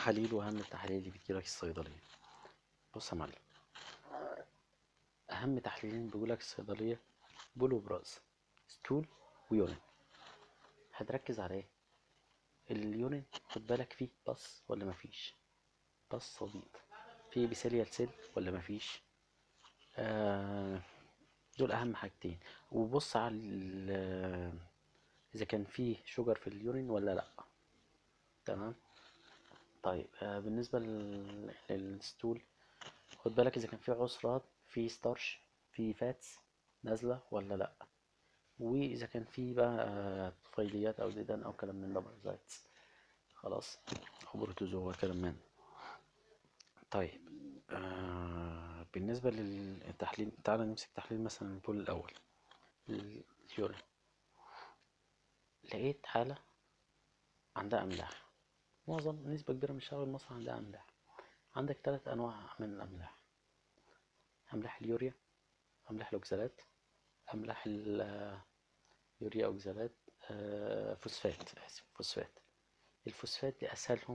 التحاليل واهم التحاليل اللي بتجيلك الصيدليه بص يا معلم اهم تحليلين بيقولك الصيدليه بول وبراز ستول ويورين هتركز على ايه اليورين خد بالك فيه بص ولا مفيش بص صديد فيه بيسيليال سيل ولا مفيش آه دول اهم حاجتين وبص على ال- اذا كان فيه شوجر في اليورين ولا لا تمام طيب آه بالنسبه لل- للستول خد بالك اذا كان فيه عصرات فيه ستارش فيه فاتس نازله ولا لا واذا كان فيه بقى آه، طفيليات او ديدان او كلام من ده بارازايتس خلاص او بروتوزوا كلام من طيب آه بالنسبه للتحليل تعالى نمسك تحليل مثلا البول الاول اليورين لقيت حاله عندها املاح معظم نسبه كبيره من الشعب المصري عندها املاح عندك ثلاث انواع من الاملاح املاح اليوريا املاح الاوكسالات املاح اليوريا اوكسالات آه، فوسفات اسف فوسفات الفوسفات دي اسهلهم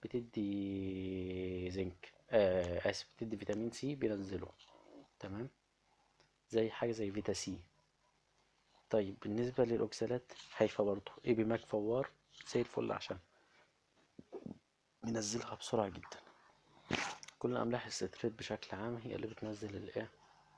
بتدي زنك آه اسف بتدي فيتامين سي بينزله تمام زي حاجه زي فيتا سي طيب بالنسبه للاوكسالات هيفا برضه اي بي ماك فوار زي الفل عشان بينزلها بسرعه جدا كل املاح الستريت بشكل عام هي اللي بتنزل الايه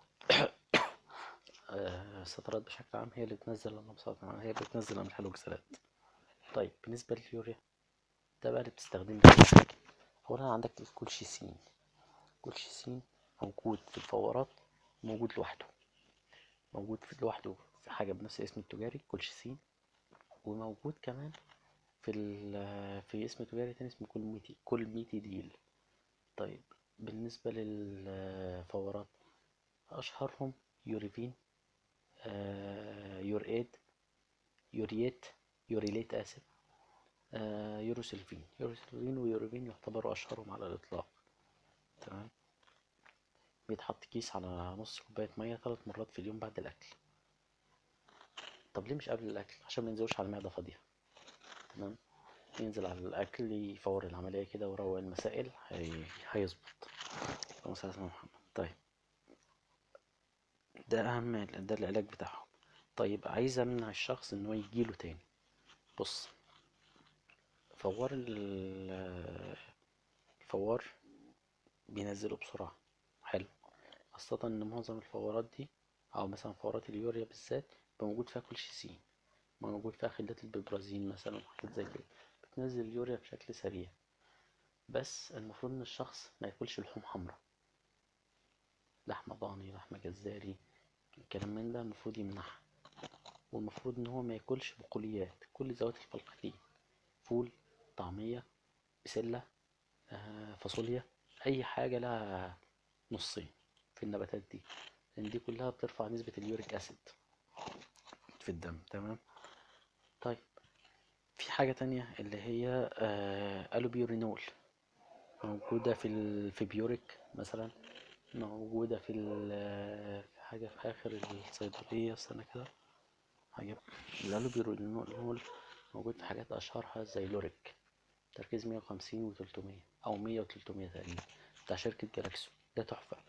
آه، السترات بشكل عام هي اللي بتنزل اللهم صل على النبي، هي اللي بتنزل املاح الاوكسالات طيب بالنسبه لليوريا ده بقى اللي بتستخدمه اولا عندك الكولشيسين الكولشيسين موجود في الفورات موجود لوحده موجود في لوحده في حاجه بنفس الاسم التجاري كولشيسين وموجود كمان في ال- في اسم تجاري تاني اسمه كولميتي كولميتي ديل طيب بالنسبه للفورات اشهرهم يوريفين آه، يورئيد يوريت يوريليت اسف آه، يوروسلفين يوروسلفين ويوريفين يعتبروا اشهرهم على الاطلاق تمام بيتحط كيس على نص كوبايه ميه ثلاث مرات في اليوم بعد الاكل طب ليه مش قبل الاكل عشان ما ينزلوش على المعده فاضيه تمام ينزل على الاكل يفور العمليه كده ويروق المسائل هي... هيظبط اللهم صل على سيدنا محمد طيب ده اهم ده العلاج بتاعهم طيب عايز امنع الشخص ان هو يجيله تاني بص فوار ال- الفوار بينزله بسرعة حلو خاصة ان معظم الفورات دي او مثلا فورات اليوريا بالذات بيبقى موجود فيها كولشيسين موجود فيها خلات الببرازين مثلا وحاجات زي كده بتنزل اليوريا بشكل سريع بس المفروض ان الشخص ما ياكلش لحوم حمراء لحمة ضاني لحمة جزاري الكلام من ده المفروض يمنعها والمفروض ان هو ما ياكلش بقوليات كل ذوات الفلقتين فول طعمية بسلة آه، فاصوليا اي حاجة لها نصين في النباتات دي لان دي كلها بترفع نسبة اليوريك اسيد في الدم تمام طيب في حاجة تانية اللي هي آه الوبيورينول موجودة في الفيبيوريك مثلا موجودة في ال- في حاجة في آخر الصيدلية استنى كده حاجة الالوبيورينول موجود في حاجات أشهرها زي لوريك تركيز مية وخمسين وتلتمية أو مية وتلتمية تقريبا بتاع شركة جالاكسو ده تحفة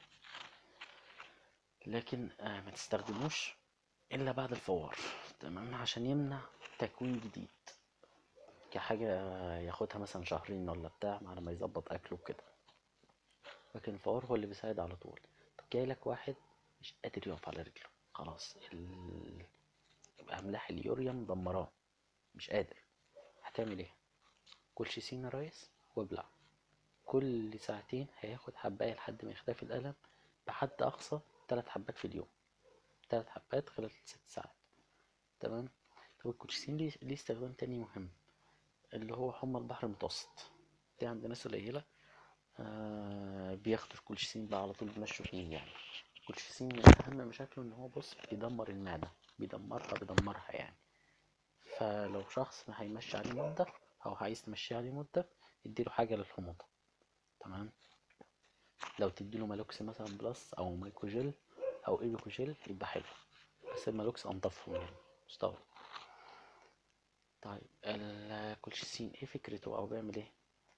لكن آه ما تستخدموش إلا بعد الفوار تمام عشان يمنع تكوين جديد كحاجة ياخدها مثلا شهرين ولا بتاع على ما يظبط أكله كده لكن الفوار هو اللي بيساعد على طول طب جايلك واحد مش قادر يقف على رجله خلاص ال... أملاح اليوريا مدمراه مش قادر هتعمل ايه كل شيسين يا ريس وابلع كل ساعتين هياخد حباية لحد ما يختفي الألم بحد أقصى تلات حبات في اليوم تلات حبات خلال ست ساعات تمام طب الكولشيسين ليه ليه استخدام تاني مهم اللي هو حمى البحر المتوسط دي عند ناس قليلة آه بياخدوا الكولشيسين ده على طول بيمشوا فيه يعني الكولشيسين من أهم مشاكله إن هو بص بيدمر المعدة بيدمرها بيدمرها يعني فلو شخص ما هيمشي عليه مدة أو عايز تمشي عليه مدة اديله حاجة للحموضة تمام لو تديله مالوكس مثلا بلس أو مايكوجيل أو إيبيكوجيل يبقى حلو بس المالوكس أنضفهم يعني مستورد طيب الكولشيسين ايه فكرته او بيعمل ايه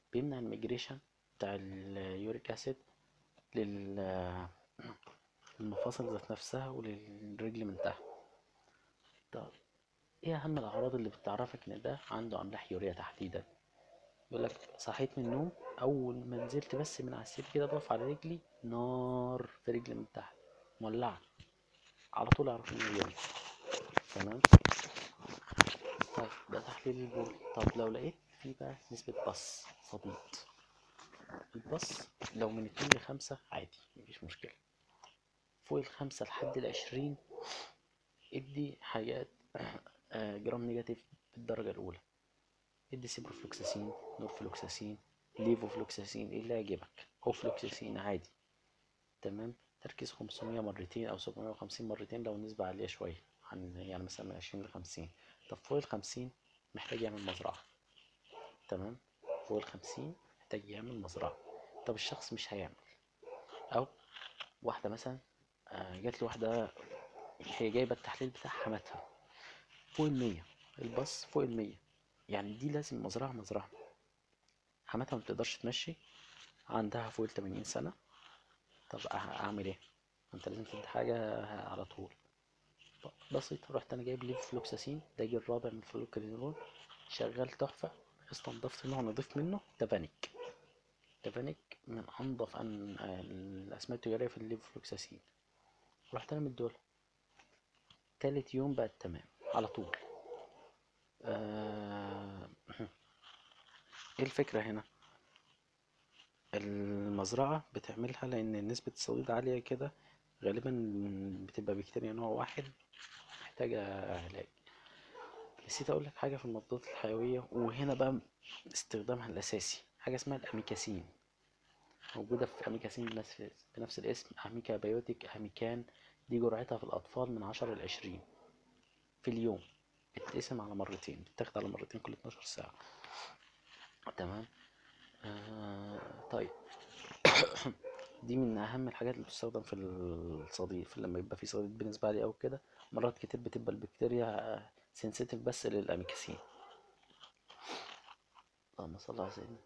بيمنع الميجريشن بتاع اليوريك اسيد لل المفاصل ذات نفسها وللرجل من تحت طب ايه اهم الاعراض اللي بتعرفك ان ده عنده املاح يوريا تحديدا يقول لك صحيت من النوم اول ما نزلت بس من على السرير كده بقف على رجلي نار في رجلي من تحت مولعه على طول اعرف انه يوريا تمام طيب ده تحليل البول طب لو لقيت فيه بقى نسبة بص صديد البص لو من اتنين لخمسة عادي مفيش مشكلة فوق الخمسة لحد العشرين ادي حاجات آه، جرام نيجاتيف بالدرجة الأولى ادي سيبروفلوكساسين نورفلوكساسين ليفوفلوكساسين ايه اللي يعجبك اوفلوكساسين عادي تمام تركيز 500 مرتين او 750 مرتين لو النسبة عالية شوية عن يعني مثلا من 20 ل 50 طب فوق ال 50 محتاج يعمل مزرعة تمام فوق ال 50 محتاج يعمل مزرعة طب الشخص مش هيعمل او واحدة مثلا آه، جات لي واحدة هي جايبة التحليل بتاع حماتها فوق المية الباص فوق المية يعني دي لازم مزرعة مزرعة حماتها ما بتقدرش تمشي عندها فوق التمانين سنة طب أع- أعمل إيه؟ أنت لازم تدي حاجة على طول طب بسيط رحت أنا جايب ليف فلوكساسين ده جه الرابع من فلوكرينول شغال تحفة استنضفت نوع نضيف منه تافانيك تافانيك من أنظف أن الأسماء التجارية في الليف فلوكساسين رحت أنا مديهولها تالت يوم بقت تمام على طول آه... ايه الفكرة هنا المزرعة بتعملها لأن نسبة الصديد عالية كده غالبا بتبقى بكتيريا نوع واحد محتاجة علاج نسيت أقول لك حاجة في المضادات الحيوية وهنا بقى استخدامها الأساسي حاجة اسمها الأميكاسين موجودة في أميكاسين بنفس, بنفس الاسم أميكا بايوتيك أميكان دي جرعتها في الأطفال من عشرة لعشرين في اليوم بتتقسم على مرتين بتاخد على مرتين كل 12 ساعة تمام آه طيب دي من أهم الحاجات اللي بتستخدم في الصديد في لما يبقى في صديد بنسبة عالية أو كده مرات كتير بتبقى البكتيريا سنسيتيف بس للأميكاسين اللهم صل على سيدنا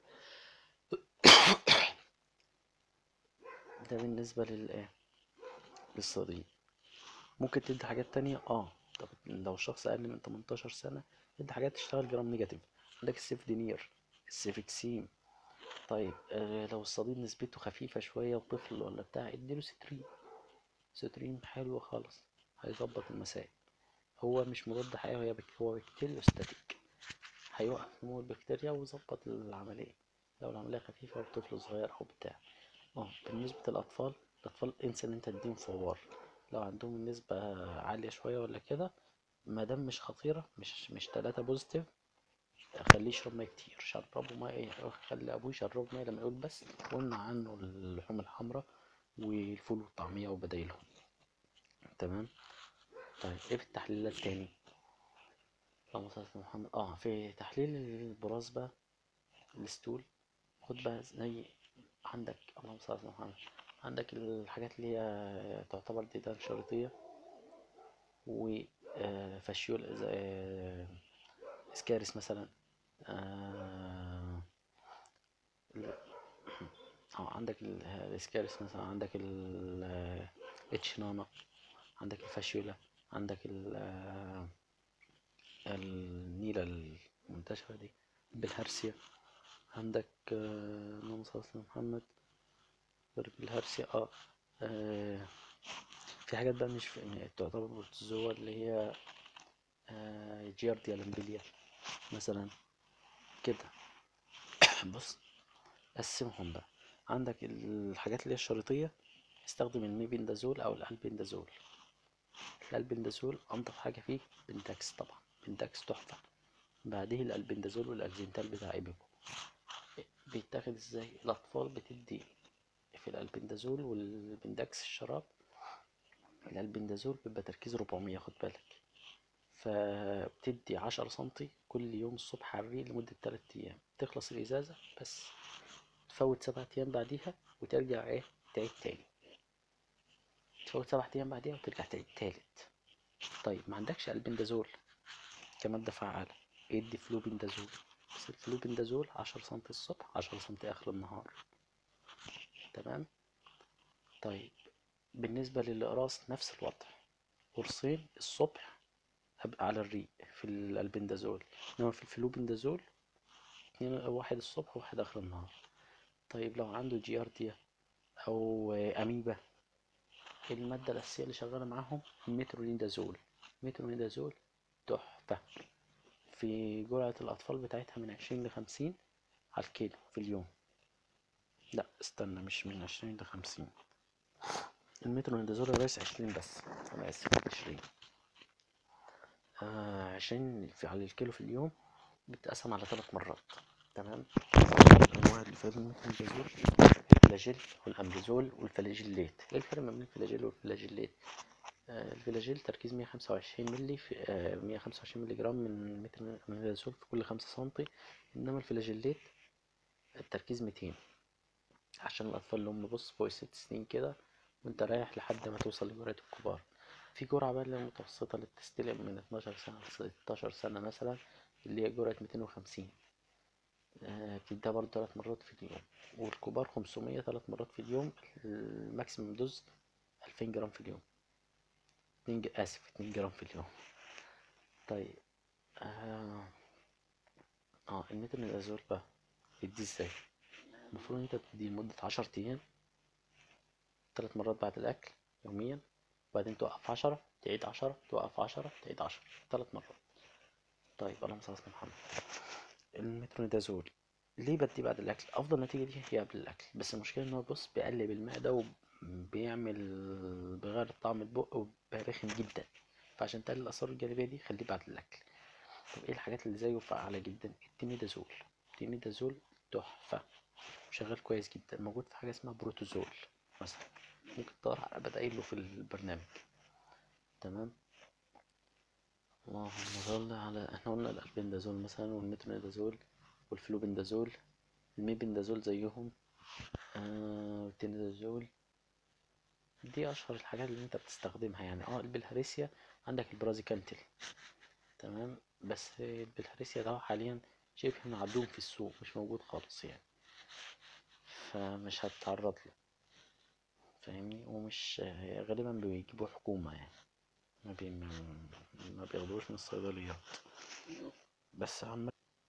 ده بالنسبة للإيه للصديد ممكن تدي حاجات تانية اه طب لو شخص أقل من 18 سنة تدي حاجات تشتغل جرام نيجاتيف عندك السيفدينير السيفكسيم طيب آه لو الصديد نسبته خفيفة شوية وطفل ولا بتاع اديله سترين سترين حلو خالص هيظبط المسائل هو مش مضاد حيوي هي بك... هو بكتيريوستاتيك هيوقف نمو البكتيريا ويظبط العملية لو العملية خفيفة وطفل صغير أو بتاع اه بالنسبة للأطفال الأطفال انسى إن أنت تديهم فوار لو عندهم النسبة عالية شوية ولا كده مادام مش خطيرة مش مش تلاتة بوزيتيف خليه يشرب مية كتير شربه مية خلي أبوه يشربه مية لما يقول بس وامنع عنه اللحوم الحمراء والفول والطعمية وبدايلهم تمام طيب ايه في التحليل التاني اللهم صل على محمد اه في تحليل البراز بقى الستول خد بقى زي عندك اللهم صل على محمد عندك الحاجات اللي هي تعتبر ديدان شريطية وفاشيول اسكارس مثلا اه اه عندك الاسكارس مثلا عندك الاتشنانا عندك الفاشيولا عندك ال النيلة المنتشرة دي بالهرسيا عندك اللهم صل على محمد بالهرسيا اه, آه في حاجات بقى مش في تعتبر بروتوزوا اللي هي آه جيارديا لامبليا مثلا كده بص قسمهم بقى عندك الحاجات اللي هي الشريطية استخدم الميبندازول او الالبندازول الالبندازول انضف حاجة فيه بنتاكس طبعا بنتاكس تحفة بعديه الالبندازول والالزنتال بتاع ايبيكو بيتاخد ازاي الاطفال بتدي في الالبندازول والبنداكس الشراب الالبندازول بيبقى تركيز 400 خد بالك فبتدي 10 سنتي كل يوم الصبح على الريق لمدة 3 ايام تخلص الازازة بس تفوت سبعة ايام بعديها وترجع ايه تعيد تاني تفوت سبعة ايام بعديها وترجع تعيد تالت طيب ما عندكش البندازول كمادة فعالة ادي فلوبندازول بس الفلوبندازول عشرة سنتي الصبح عشرة سنتي آخر النهار تمام طيب بالنسبة للإقراص نفس الوضع قرصين الصبح أبقى على الريق في الالبندازول إنما في الفلوبندازول اتنين واحد الصبح وواحد آخر النهار طيب لو عنده جيارديا أو أميبا المادة الأساسية اللي شغالة معاهم الميترونيدازول الميترونيدازول تحفة في جرعة الأطفال بتاعتها من عشرين لخمسين على الكيلو في اليوم لا استنى مش من عشرين لخمسين الميترونيدازول يا ريس عشرين بس أنا آسف عشرين آه عشرين في على الكيلو في اليوم بتقسم على ثلاث مرات تمام الأنواع اللي فيها الميترونيدازول الفلاجيل والأمبيزول والفلاجيليت ايه الفرق ما بين الفلاجيل والفلاجيليت آه الفلاجيل تركيز 125 ملي في آه 125 ملي جرام من مترونيدازول في كل خمسة سنتي إنما الفلاجيليت التركيز 200 عشان الأطفال اللي هم بص فوق الست سنين كده وانت رايح لحد ما توصل لجرعة الكبار في جرعة بقى اللي هي المتوسطة اللي بتستلم من 12 سنة ل 16 سنة مثلا اللي هي جرعة 250 آه، بتديها برضه تلات مرات في اليوم والكبار 500 تلات مرات في اليوم الماكسيمم دوز 2000 جرام في اليوم 2 ج... آسف 2 جرام في اليوم طيب اه, آه الميترونيدازول بقى بيديه ازاي المفروض انت تديه لمدة عشر أيام تلات مرات بعد الأكل يوميا وبعدين توقف عشرة تعيد عشرة توقف عشرة تعيد عشرة تلات مرات طيب اللهم صل على سيدنا محمد المترونيدازول ليه بدي بعد الاكل افضل نتيجه دي هي قبل الاكل بس المشكله ان هو بص بيقلب المعده وبيعمل بيغير طعم البق وبيبقى رخم جدا فعشان تقلل الاثار الجانبيه دي خليه بعد الاكل طب ايه الحاجات اللي زيه فعالة جدا التيميدازول التيميدازول تحفه شغال كويس جدا موجود في حاجه اسمها بروتوزول مثلا ممكن تدور على بدايله في البرنامج تمام اللهم صل على احنا قلنا الالبندازول مثلا والمترونيدازول والفلوبندازول الميبندازول زيهم آه والتينيدازول دي اشهر الحاجات اللي انت بتستخدمها يعني اه البلهارسيا عندك البرازيكانتل تمام بس البلهارسيا ده حاليا شبه معدوم في السوق مش موجود خالص يعني فمش هتتعرض له فاهمني ومش غالبا بيجيبوا حكومة يعني ما, بي... ما بياخدوش من الصيدليات بس عامة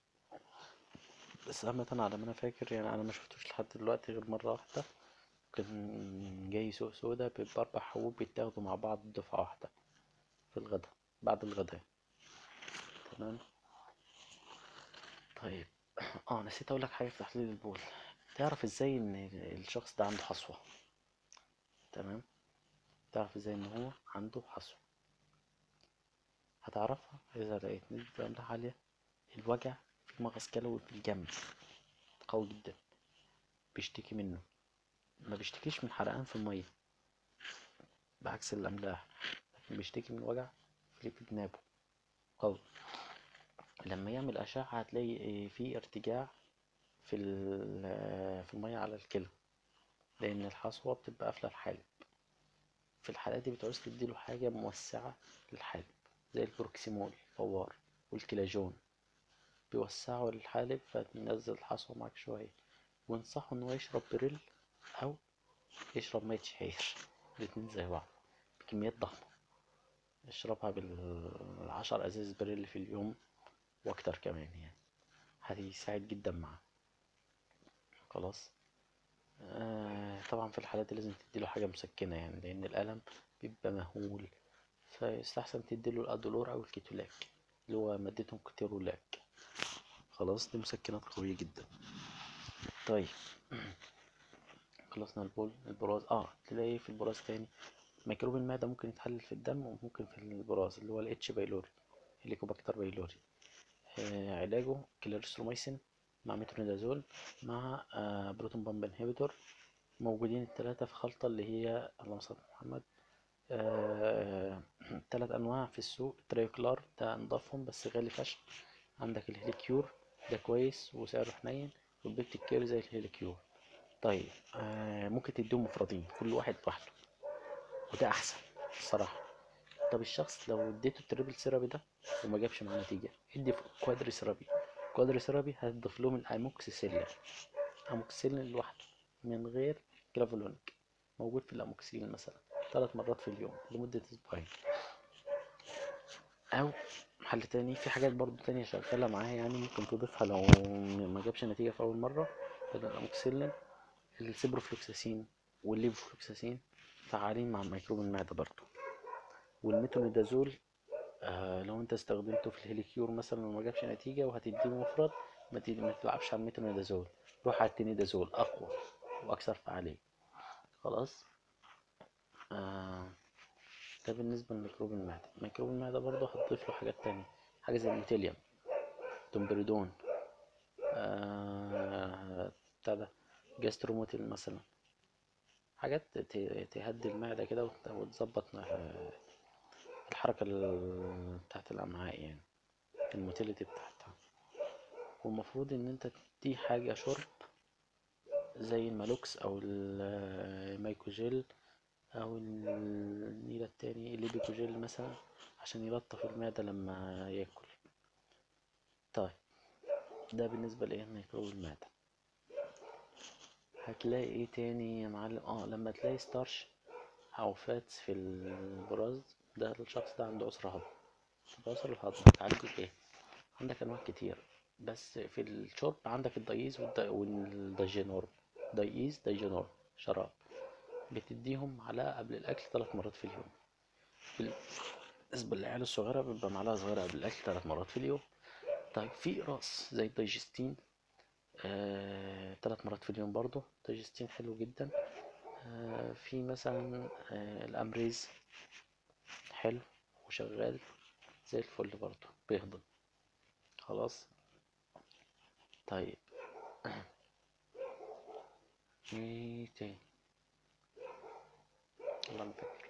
بس عامة على ما انا فاكر يعني انا ما شفتوش لحد دلوقتي غير مرة واحدة كان جاي سوق سودا بأربع حبوب بيتاخدوا مع بعض دفعة واحدة في الغدا بعد الغداء تمام طيب اه نسيت اقول لك حاجة في تحليل البول تعرف ازاي ان الشخص ده عنده حصوة تمام تعرف ازاي ان هو عنده حصوة هتعرفها اذا لقيت نسبة املاح عالية الوجع في مغص كلوي في الجنب قوي جدا بيشتكي منه ما بيشتكيش من حرقان في المية بعكس الأملاح لكن بيشتكي من وجع في في جنابه قوي لما يعمل أشعة هتلاقي في ارتجاع في في المية على الكلى لأن الحصوة بتبقى قافلة الحالب في الحالات دي بتعوز تديله حاجة موسعة للحالب زي البروكسيمول فوار والكلاجون بيوسعوا الحالب فتنزل الحصوة معاك شوية وانصحه إن هو يشرب بريل أو يشرب مية شعير الاتنين زي بعض بكميات ضخمة يشربها بالعشر أزاز بريل في اليوم وأكتر كمان يعني هيساعد جدا معاه خلاص آه طبعا في الحالات دي لازم تديله حاجة مسكنة يعني لأن الألم بيبقى مهول فيستحسن تديله الأدولور أو الكيتولاك اللي هو مادتهم كتيرولاك خلاص دي مسكنات قوية جدا طيب خلصنا البول البراز اه تلاقي في البراز تاني ميكروب المعدة ممكن يتحلل في الدم وممكن في البراز اللي هو الاتش بايلوري هيليكوباكتر بايلوري آه علاجه كلاريسترومايسين مع ميترونيدازول مع آه بروتون بامب انهبيتور موجودين التلاتة في خلطة اللي هي اللهم صل على محمد آه تلات أنواع في السوق التريوكلار ده نضافهم بس غالي فشخ عندك الهيليكيور ده كويس وسعره حنين والبيكتيكير زي الهيليكيور طيب آه ممكن تديهم مفردين كل واحد لوحده وده أحسن الصراحة طب الشخص لو اديته التريبل سيرابي ده وما جابش معاه نتيجة ادي كوادري سيرابي كوادر ثيرابي هتضيف لهم الاموكسيسيلين اموكسيسيلين لوحده من غير كلافولونيك موجود في الاموكسيلين مثلا ثلاث مرات في اليوم لمدة اسبوعين او حل تاني في حاجات برضو تانية شغالة معاها يعني ممكن تضيفها لو ما جابش نتيجة في اول مرة بدل الاموكسيلين السيبروفلوكساسين والليفوفلوكساسين فعالين مع ميكروب المعدة برضو والميتونيدازول آه لو انت استخدمته في الهيليكيور مثلا وما جابش نتيجة وهتديه مفرد ما, تد- ما تلعبش على الميتونيدازول روح على التينيدازول اقوى واكثر فعالية خلاص آه ده بالنسبة لميكروب المعدة ميكروب المعدة برضه هتضيف له حاجات تانية حاجة زي الميتيليوم تومبريدون آه بتاع ده جاستروموتيل مثلا حاجات ت- تهدي المعدة كده وت- وتظبط آه، الحركة ال- بتاعت الأمعاء يعني الموتيليتي بتاعتها والمفروض إن أنت تدي حاجة شرب زي المالوكس أو المايكوجيل أو النيلة التاني الليبيكوجيل مثلا عشان يلطف المعدة لما ياكل طيب ده بالنسبة لإيه ميكروب المعدة هتلاقي ايه تاني يا معلم اه لما تلاقي ستارش او فاتس في البراز ده الشخص ده عنده عسر هضم العسر الهضم هتعالجه بايه عندك انواع كتير بس في الشرب عندك الدايز والد- والدايجينورم دايز دايجينورم شراب بتديهم معلقة قبل الأكل ثلاث مرات في اليوم بالنسبة للعيال الصغيرة بيبقى معلقة صغيرة قبل الأكل ثلاث مرات في اليوم طيب في راس زي الدايجستين آه، ثلاث مرات في اليوم برضو دايجستين حلو جدا آه، في مثلا آه، الأمريز حلو وشغال زي الفل برضو بيهضم خلاص طيب ايه تاني والله ما فاكر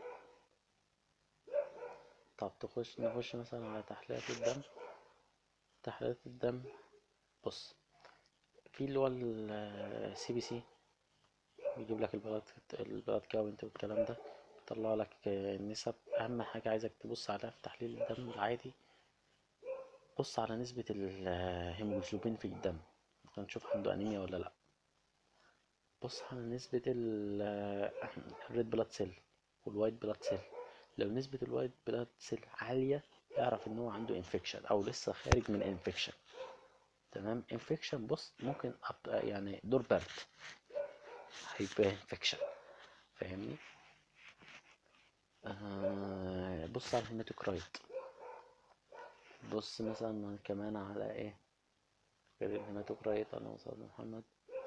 طب تخش نخش مثلا على تحليلات الدم تحليلات الدم بص في اللي هو السي بي سي بيجيب لك البلاد البلاد كاونت والكلام ده بيطلع لك النسب اهم حاجه عايزك تبص عليها في تحليل الدم العادي بص على نسبه الهيموجلوبين في الدم عشان نشوف عنده انيميا ولا لا بص على نسبه الريد بلاد سيل والوايت بلاد سيل لو نسبه الوايت بلاد سيل عاليه اعرف ان هو عنده انفكشن او لسه خارج من انفكشن تمام انفكشن بص ممكن أبقى يعني دور برد هيبقى انفكشن فاهمني آه بص على الهيماتوكرايت بص مثلا كمان على ايه غير الهيماتوكرايت اللهم صل على محمد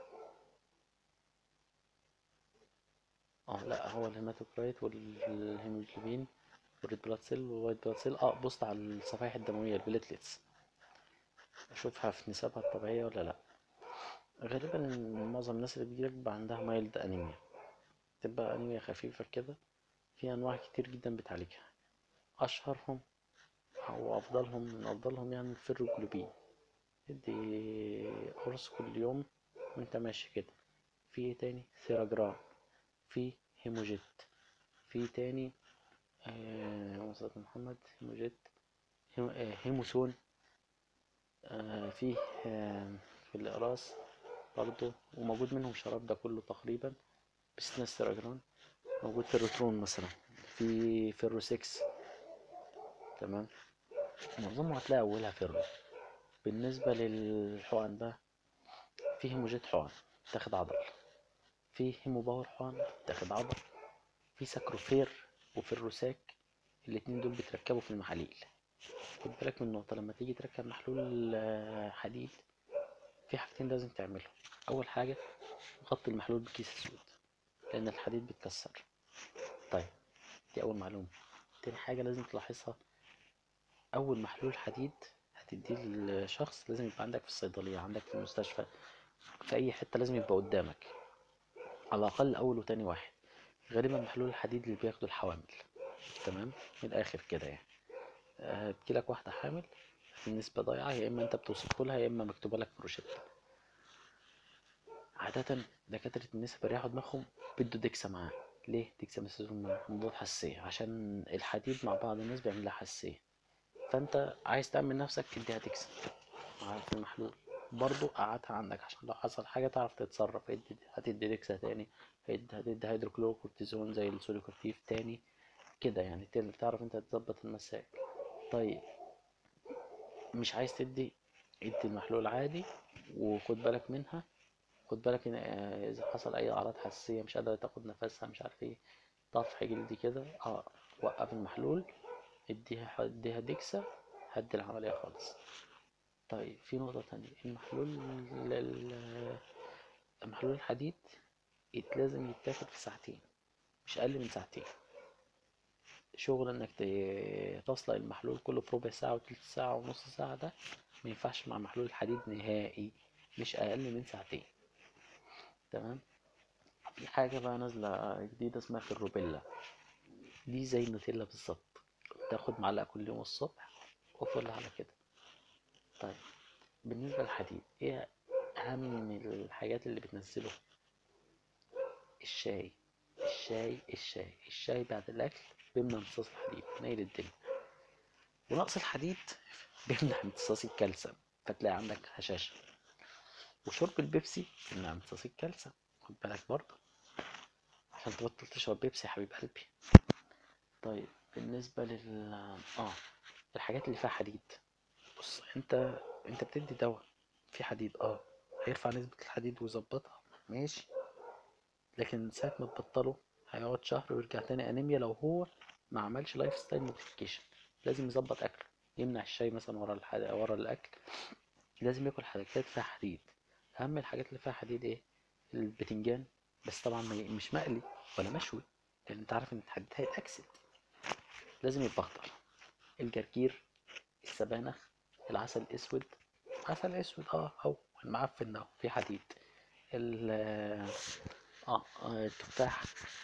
اه لا هو الهيماتوكرايت والهيموجلوبين والريد بلاد سيل والوايت بلاد سيل اه بص على الصفائح الدمويه البليتلتس اشوفها في نسبها الطبيعيه ولا لا غالبا معظم الناس اللي بيجيلك بيبقى عندها مايلد انيميا تبقى انيميا خفيفه كده في انواع كتير جدا بتعالجها اشهرهم او افضلهم من افضلهم يعني الفيروجلوبين ادي قرص كل يوم وانت ماشي كده في ايه تاني ثيراجرام في هيموجيت في تاني آه وصلت محمد هيموجيت هيم- آه، هيموسون آه في آه في الإقراص برضه وموجود منهم شراب ده كله تقريبا باستثناء الثيراجرام موجود فيروترون مثلا في فيرو 6 تمام معظمها هتلاقي أولها فيرو بالنسبة للحقن بقى في هيموجيت حقن تاخد عضل في هيمو باور حقن تاخد عضل في ساكروفير وفيروساك الاتنين دول بيتركبوا في المحاليل خد بالك من نقطة لما تيجي تركب محلول آه، حديد في حاجتين لازم تعملهم أول حاجة غطي المحلول بكيس أسود لأن الحديد بيتكسر طيب دي أول معلومة تاني حاجة لازم تلاحظها أول محلول حديد هتديه للشخص لازم يبقى عندك في الصيدلية عندك في المستشفى في أي حتة لازم يبقى قدامك على الأقل أول وتاني واحد غالبا محلول الحديد اللي بياخده الحوامل تمام من الآخر كده يعني آه، تجيلك واحدة حامل النسبة ضايعة يا إما أنت بتوصفه لها يا إما مكتوبة لك في روشتة عادة دكاترة النساء بيريحوا دماغهم بيدوا ديكسا معاه ليه ديكسا ميثازون معاه مضاد حساسية عشان الحديد مع بعض الناس بيعمل لها حساسية فأنت عايز تأمن نفسك تديها ديكسا في المحلول برضو قعدها عندك عشان لو حصل حاجة تعرف تتصرف هتدي هتدي ديكسا تاني هتدي هتدي هيدروكلوروكورتيزون زي السوليكورتيف تاني كده يعني تل- تعرف انت تظبط المساك طيب مش عايز تدي ادي المحلول عادي وخد بالك منها خد بالك ان آه، اذا حصل اي اعراض حساسيه مش قادره تاخد نفسها مش عارف ايه طفح جلدي كده اه وقف المحلول اديها اديها ديكسا هدي العمليه خالص طيب في نقطه تانية المحلول ال- محلول الحديد يت- لازم يتاخد في ساعتين مش اقل من ساعتين شغل انك ت- تصلق المحلول كله في ربع ساعه وتلت ساعه ونص ساعه ده ما ينفعش مع محلول الحديد نهائي مش اقل من ساعتين تمام في حاجة بقى نازلة جديدة اسمها الروبيلا دي زي النوتيلا بالظبط تاخد معلقة كل يوم الصبح وفل على كده طيب بالنسبة للحديد ايه أهم الحاجات اللي بتنزله الشاي الشاي الشاي الشاي بعد الأكل بيمنع امتصاص الحديد نايل الدنيا ونقص الحديد بيمنع امتصاص الكالسيوم فتلاقي عندك هشاشة وشرب البيبسي بيمنع امتصاص الكالسيوم خد بالك برضه عشان تبطل تشرب بيبسي يا حبيب قلبي طيب بالنسبة لل اه الحاجات اللي فيها حديد بص انت انت بتدي دواء فيه حديد اه هيرفع نسبة الحديد ويظبطها ماشي لكن ساعة ما تبطله هيقعد شهر ويرجع تاني انيميا لو هو ما عملش لايف ستايل موديفيكيشن لازم يظبط اكله يمنع الشاي مثلا ورا الحد... ورا الاكل لازم ياكل حاجات فيها حديد اهم الحاجات اللي فيها حديد ايه البتنجان بس طبعا ما ي- مش مقلي ولا مشوي لان انت عارف ان الحديد هيتاكسد لازم يبقى اخضر الجرجير السبانخ العسل الاسود عسل اسود اه او المعفن ده فيه حديد ال اه آه، التفاح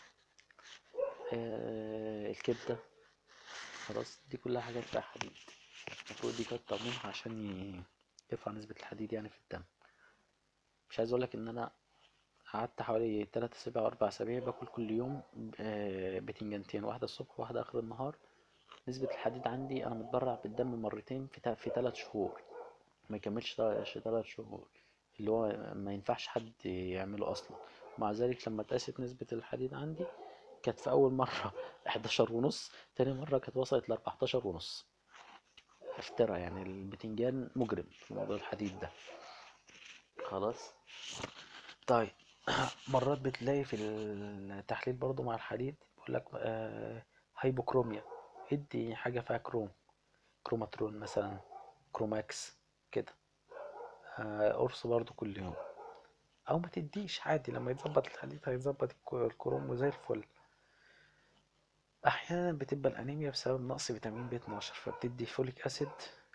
آه الكبده خلاص دي كلها حاجات فيها حديد المفروض دي كانت منها عشان ي- يرفع نسبة الحديد يعني في الدم مش عايز اقولك ان انا قعدت حوالي تلات اسابيع او اربع اسابيع باكل كل يوم آه، بتنجانتين واحدة الصبح وواحدة اخر النهار نسبة الحديد عندي انا متبرع بالدم مرتين في تا- في تلات شهور ما يكملش تا- تلات شهور اللي هو ما ينفعش حد يعمله اصلا مع ذلك لما اتقاست نسبة الحديد عندي كانت في اول مرة 11 ونص تاني مرة كانت وصلت ل 14 ونص افترى يعني البتنجان مجرم في موضوع الحديد ده خلاص طيب مرات بتلاقي في التحليل برضو مع الحديد بيقول لك آه هايبوكروميا ادي حاجة فيها كروم كروماترون مثلا كروماكس كده آه قرص برضو كل يوم او ما تديش عادي لما يتظبط الحديد هيتظبط الك- الكروم وزي الفل احيانا بتبقى الانيميا بسبب نقص فيتامين بي 12 فبتدي فوليك اسيد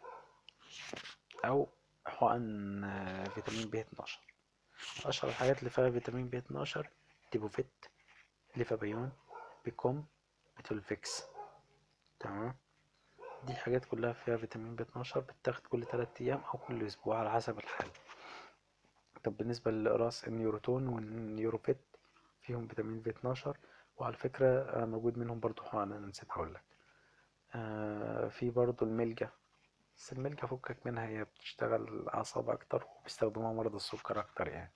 او حقن آه، فيتامين بي 12 اشهر الحاجات اللي فيها فيتامين بي 12 تيبوفيت ليفابيون بيكوم بتولفيكس تمام دي حاجات كلها فيها فيتامين بي 12 بتاخد كل 3 ايام او كل اسبوع على حسب الحالة طب بالنسبة للإقراص النيوروتون والنيوروفيت فيهم فيتامين بي 12 وعلى فكرة آه، موجود منهم برضو حقن انا نسيت اقولك آه، في برضو الملجا بس الملجا فكك منها هي بتشتغل أعصاب أكتر وبيستخدموها مرضى السكر أكتر يعني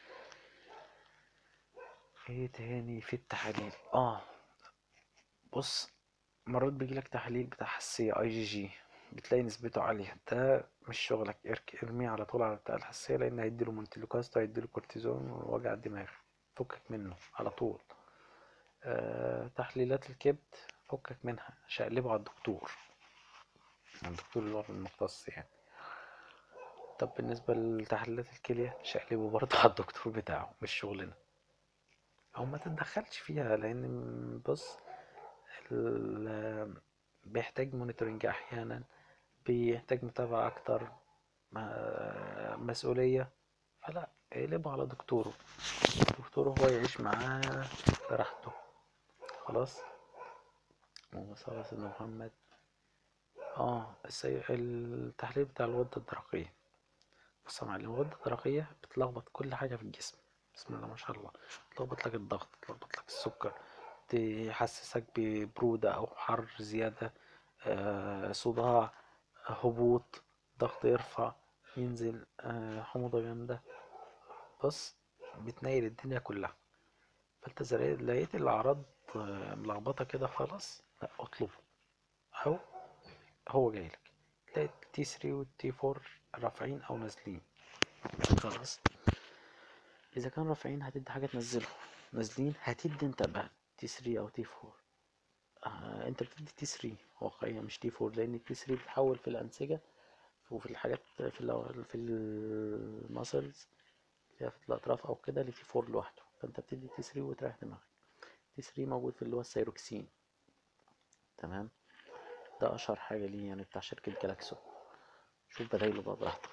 ايه تاني في التحاليل اه بص مرات بيجيلك تحليل بتاع حساسية اي جي جي بتلاقي نسبته عالية ده مش شغلك ارك ارميه على طول على بتاع الحساسية لأن هيديله مونتيلوكاست وهيديله كورتيزون ووجع الدماغ فكك منه على طول آه تحليلات الكبد فكك منها شقلبه على الدكتور الدكتور اللي هو المختص يعني طب بالنسبة لتحليلات الكلية شقلبه برضه على الدكتور بتاعه مش شغلنا او ما تتدخلش فيها لان بص ال- بيحتاج مونيتورنج احيانا بيحتاج متابعة اكتر ما- مسؤولية فلا اقلبه على دكتوره دكتوره هو يعيش معاه براحته خلاص اللهم صل على سيدنا محمد اه السي... التحليل بتاع الغدة الدرقية بص يا معلم الغدة الدرقية بتلخبط كل حاجة في الجسم بسم الله ما شاء الله تلخبط لك الضغط تلخبط لك السكر تحسسك ببرودة أو حر زيادة آه، صداع هبوط ضغط يرفع ينزل آه، حموضة جامدة بص بتنيل الدنيا كلها فانت إذا لقيت لقيت الاعراض آه، ملخبطة كده خلاص لا اطلبه او هو جايلك تلاقي التي 3 والتي 4 رافعين او نازلين خلاص اذا كان رافعين هتدي حاجة تنزله نازلين هتدي انت بقى تي 3 او تي 4 آه انت بتدي تي 3 واقعيا مش تي 4 لان التي 3 بتحول في الانسجة وفي الحاجات في ال في المسلز اللي هي في الاطراف او كده لتي 4 لوحده فانت بتدي تي 3 وتريح دماغك تي 3 موجود في اللي هو السيروكسين تمام ده اشهر حاجة ليه يعني بتاع شركة جالاكسو شوف بدايله بقى براحتك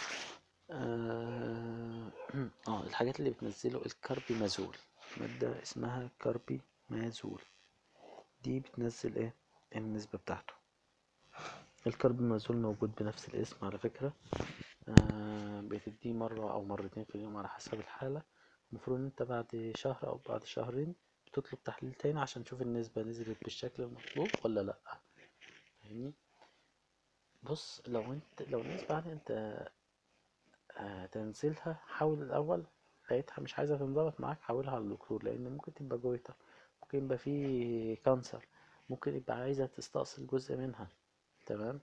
اه آه، الحاجات اللي بتنزله الكاربيمازول مادة اسمها كاربيمازول دي بتنزل ايه النسبة بتاعته الكاربيمازول موجود بنفس الاسم على فكرة آه بتديه مرة أو مرتين في اليوم على حسب الحالة المفروض إن أنت بعد شهر أو بعد شهرين بتطلب تحليل تاني عشان تشوف النسبة نزلت بالشكل المطلوب ولا لأ فاهمني بص لو انت لو النسبة عالية انت آه تنزلها حاول الأول لقيتها مش عايزة تنضبط معاك حولها على الدكتور لأن ممكن تبقى جويتر ممكن يبقى فيه كانسر ممكن يبقى عايزة تستأصل جزء منها تمام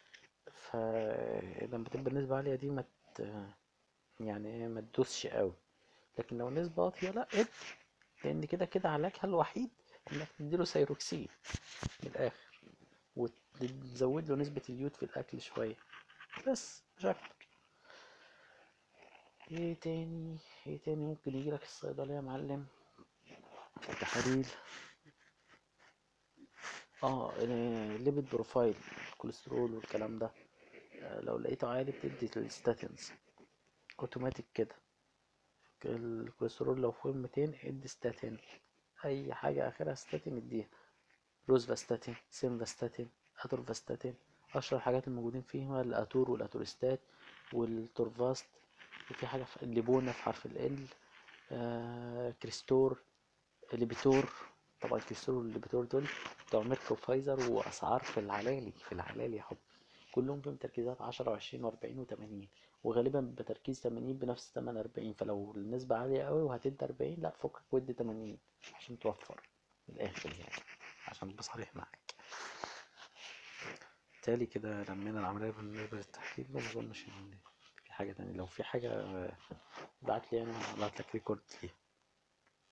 فلما تبقى النسبة عالية دي ما ت- يعني ايه ما تدوسش قوي لكن لو النسبة واطية لا ادي لأن كده كده علاجها الوحيد إنك تديله سيروكسين من الآخر وتزود له نسبة اليود في الأكل شوية بس مش أكتر ايه تاني ايه تاني ممكن يجيلك الصيدلية يا معلم تحاليل اه الليبيد بروفايل الكوليسترول والكلام ده آه، لو لقيته عالي بتدي الستاتينز اوتوماتيك كده الكوليسترول لو فوق 200 ادي ستاتين اي حاجة اخرها ستاتين اديها روزفاستاتين سيمفاستاتين اتورفاستاتين اشهر الحاجات الموجودين فيها الاتور والاتورستات والتورفاست وفي حاجة في الليبونا في حرف ال آه كريستور ليبيتور طبعا كريستور والليبيتور دول بتوع ميرك وفايزر واسعار في العلالي في العلالي يا حب كلهم فيهم تركيزات عشرة وعشرين وأربعين وتمانين وغالبا بتركيز تمانين بنفس تمن أربعين فلو النسبة عالية قوي وهتدي أربعين لأ فكك ودي تمانين عشان توفر من الآخر يعني عشان أبقى صريح معاك بالتالي كده لمينا العملية بالنسبة للتحليل ما أظنش إن في حاجة تانية لو في حاجة ابعت لي أنا هبعت لك ريكورد ليها